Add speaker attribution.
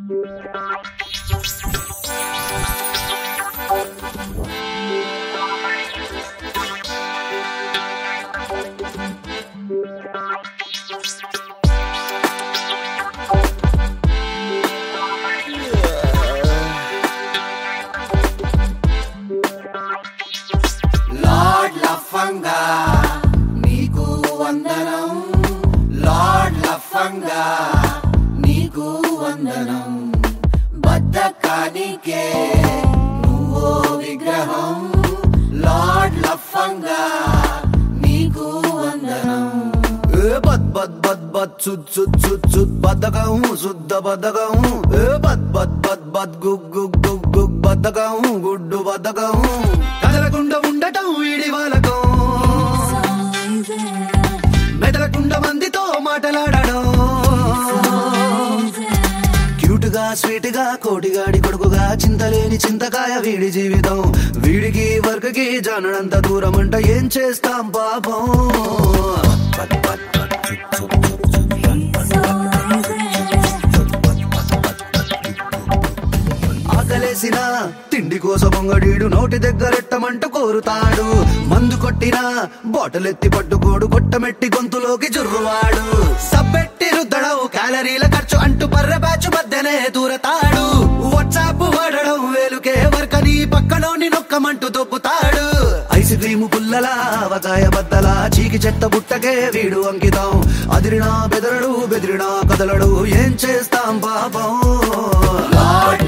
Speaker 1: Lord లఫంగా నీకు వందనం lord లఫంగా నీకు వందనం బద్దకానికే నువ్వో విగ్రహం లార్డ్ లఫంగా నీకు వందనం
Speaker 2: ఏ బద్ బద్ బద్ బద్ సుద్ సుద్ సుద్ సుద్ బద్దకం శుద్ధ బద్దకం ఏ బద్ బద్ బద్ బద్ గుగ్ గుగ్ గుగ్ గుగ్ బద్దకం గుడ్డు బద్దకం కదలకుండా ఉండటం వీడి వాళ్ళకం మెదలకుండా మందితో మాటలాడడం క్యూట్ గా స్వీట్ గా కోటిగాడి కొడుకుగా చింతలేని చింతకాయ వీడి జీవితం వీడికి వర్క్ కి జానడంత దూరం అంట ఏం చేస్తాం పాపం బద్ బద్ బద్ చుప్ చుప్ చుప్ చుప్. ఆకలేసిన తిండి కోసం పొంగడీడు నోటి దగ్గరెట్టమంటూ కోరుతాడు మందు కొట్టినా బాటిల్ ఎత్తి పట్టుకోడు కొట్టమెట్టి గొంతులోకి జుర్రువాడు సబ్బెట్టి రుద్దడం క్యాలరీల ఖర్చు అంటూ పర్రె బ్యాచ్ మధ్యనే దూరతాడు వాట్సాప్ వాడడం వేలుకే వర్కని పక్కలోని నొక్కమంటూ దొబ్బుతాడు ఐస్ క్రీము పుల్లల అవకాయ బద్దల చీకి చెత్త బుట్టకే వీడు అంకితం అదిరినా బెదరడు బెదిరినా కదలడు ఏం చేస్తాం పాపం
Speaker 1: లార్డ్